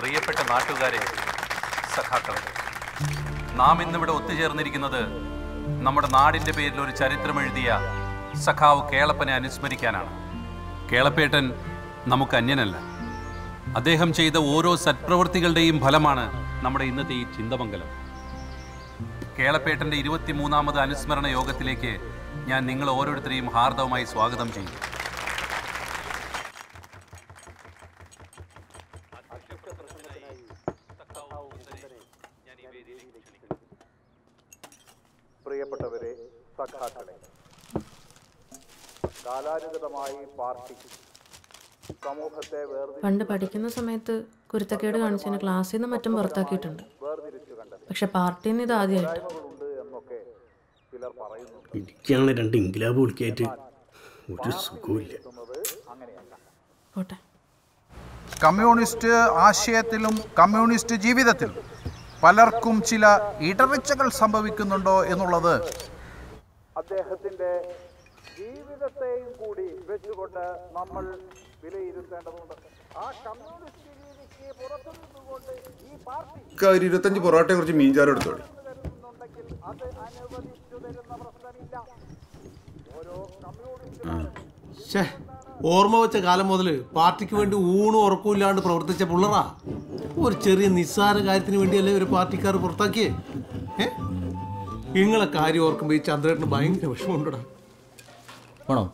പ്രിയപ്പെട്ട നാട്ടുകാരെ സഖാക്കളെ നാം ഇന്നിവിടെ ഒത്തുചേർന്നിരിക്കുന്നത് നമ്മുടെ നാടിൻ്റെ പേരിൽ ഒരു ചരിത്രമെഴുതിയ സഖാവ് കേളപ്പനെ അനുസ്മരിക്കാനാണ് കേളപ്പേട്ടൻ നമുക്ക് അന്യനല്ല അദ്ദേഹം ചെയ്ത ഓരോ സത്പ്രവൃത്തികളുടെയും ഫലമാണ് നമ്മുടെ ഇന്നത്തെ ഈ ചിന്തമംഗലം കേളപ്പേട്ടൻ്റെ ഇരുപത്തിമൂന്നാമത് അനുസ്മരണ യോഗത്തിലേക്ക് ഞാൻ നിങ്ങൾ ഓരോരുത്തരെയും ഹാർദവമായി സ്വാഗതം ചെയ്യുന്നു പ്രിയപ്പെട്ടവരെ സഖാക്കളെ കാലാനുഗതമായി പാർട്ടി സമൂഹത്തെ വേർതി പണ്ട് പഠിക്കുന്ന സമയത്ത് കുരുത്തക്കേട് കാണിച്ചതിന് ക്ലാസ്സിൽ നിന്ന് മറ്റും പുറത്താക്കിയിട്ടുണ്ട് വേർതിരിച്ചു കണ്ടത് പക്ഷെ പാർട്ടിയിൽ നിന്ന് ഇത് ആദ്യമായിട്ട് ഉണ്ട് എന്നൊക്കെ ചിലർ പറയുന്നുണ്ട് എനിക്കാണ് രണ്ട് ഇൻകിലാബ് വിളിക്കായിട്ട് ഒരു സുഖമില്ല അങ്ങനെയല്ല പോട്ടെ കമ്മ്യൂണിസ്റ്റ് ആശയത്തിലും കമ്മ്യൂണിസ്റ്റ് ജീവിതത്തിലും പലർക്കും ചില ഇടർച്ചകൾ സംഭവിക്കുന്നുണ്ടോ എന്നുള്ളത് അദ്ദേഹത്തിന്റെ ജീവിതത്തെയും കൂടി വെച്ചുകൊണ്ട് നമ്മൾ വിലയിരുത്തേണ്ടതുണ്ട് ആ കമ്മ്യൂണിസ്റ്റ് രീതിക്ക് പുറത്തു നിന്നുകൊണ്ട് ഈ പാർട്ടി ഒരു ഇരുപത്തഞ്ച് പൊറോട്ടയെ കുറിച്ച് മീൻചാരം എടുത്തോളി തരുന്നുണ്ടെങ്കിൽ അത് അനുവദിച്ചു തരുന്ന പ്രശ്നമില്ല ഓരോ കമ്മ്യൂണിസ്റ്റ് ഛേ ഓർമ്മ വെച്ച കാലം മുതൽ പാർട്ടിക്ക് വേണ്ടി ഊണും ഉറക്കമില്ലാണ്ട് പ്രവർത്തിച്ച പുള്ളറാ ഒരു ചെറിയ നിസ്സാര കാര്യത്തിന് വേണ്ടിയല്ലേ ഒരു പാർട്ടിക്കാർ പുറത്താക്കിയേ ഏ നിങ്ങളെ കാര്യം ഓർക്കുമ്പോൾ ഈ ചന്ദ്രേട്ടന് ഭയങ്കര വിഷമമുണ്ടടാ ആണോ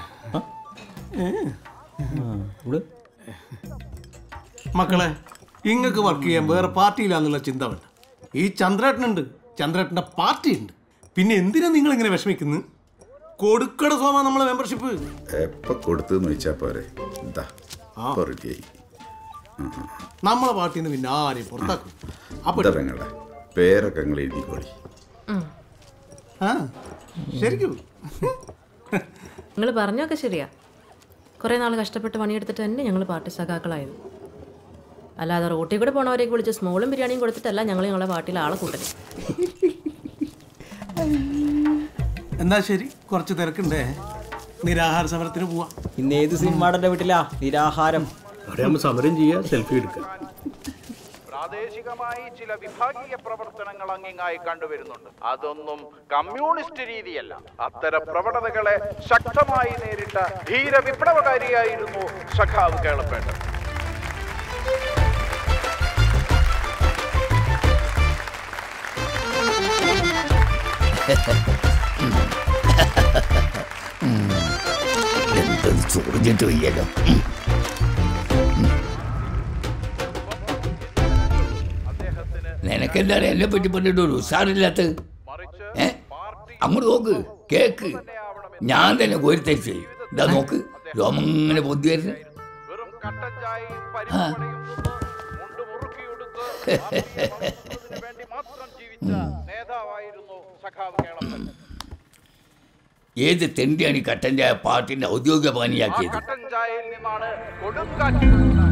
മക്കളെ ഇങ്ങക്ക് വർക്ക് ചെയ്യാൻ വേറെ പാർട്ടിയില്ലാന്നുള്ള ചിന്ത വേണ്ട ഈ ചന്ദ്രേട്ടനുണ്ട് ചന്ദ്രേട്ടൻ്റെ പാർട്ടി ഉണ്ട് പിന്നെ എന്തിനാ നിങ്ങൾ ഇങ്ങനെ വിഷമിക്കുന്നത് കൊടുക്കട സോമ നമ്മളെ മെമ്പർഷിപ്പ് എപ്പോ കൊടുത്തെന്ന് വെച്ചാ പോരെ എന്താ ഇപ്പൊ റെഡിയായി നമ്മളെ പാർട്ടിയിൽ നിന്ന് പിന്നെ ആരെയും പുറത്താക്കും അപ്പൊ ഇതറങ്ങളെ പേരൊക്കെ നിങ്ങൾ എഴുതിക്കോളി ആ ശരിക്കും നിങ്ങൾ പറഞ്ഞൊക്കെ ശരിയാ കുറേ നാൾ കഷ്ടപ്പെട്ട് പണിയെടുത്തിട്ട് തന്നെ ഞങ്ങൾ പാർട്ടി സഖാക്കളായത് അല്ലാതെ റോട്ടിൽ കൂടെ പോണവരേക്ക് വിളിച്ച് സ്മോളും ബിരിയാണിയും കൊടുത്തിട്ടല്ല ഞങ്ങൾ ഞങ്ങളെ പാർട്ടിയിൽ ആളെ കൂട്ടല് എന്നാ ശരി കുറച്ച് തിരക്കുണ്ടേ നിരാഹാര സമരത്തിന് പോവാം ഇന്ന് ഏത് സിനിമാടന്റെ വീട്ടിലാ നിരാഹാരം അവിടെ ആകുമ്പോൾ സമരം ചെയ്യുക സെൽഫി എടുക്കുക പ്രാദേശികമായി ചില വിഭാഗീയ പ്രവർത്തനങ്ങൾ അങ്ങിങ്ങായി കണ്ടുവരുന്നുണ്ട് അതൊന്നും കമ്മ്യൂണിസ്റ്റ് രീതിയല്ല അത്തരം പ്രവണതകളെ ശക്തമായി നേരിട്ട ധീര വിപ്ലവകാരിയായിരുന്നു സഖാവ് കേളപ്പേട്ടൻ എന്തൊരു ചൊറിഞ്ഞിട്ട് വയ്യല്ലോ നിനക്കെന്താണ് എന്നെ പറ്റി പറഞ്ഞിട്ട് ഒരു ഉത്സാഹമില്ലാത്തത് ഏ അങ്ങോട്ട് നോക്ക് കേക്ക് ഞാൻ തന്നെ കോരിത്തരിച്ച് ഇതാ നോക്ക് രോമങ്ങനെ പൊന്തി വരുന്നു വെറും കട്ടൻ ചായയും പരിപ്പടയും മുണ്ട് മുറുക്കിയെടുത്ത് ആത്മസമർപ്പണത്തിന് വേണ്ടി മാത്രം ജീവിച്ച നേതാവായിരുന്നു സഖാവ് കേളപ്പൻ ഏത് തെണ്ടിയാണ് ഈ കട്ടൻ ചായ പാർട്ടിന്റെ ഔദ്യോഗിക പാനിയാക്കിയത് കട്ടൻ ചായയിൽ നിന്നാണ് കൊടുങ്കാറ്റുകൾ ഉണ്ടായത്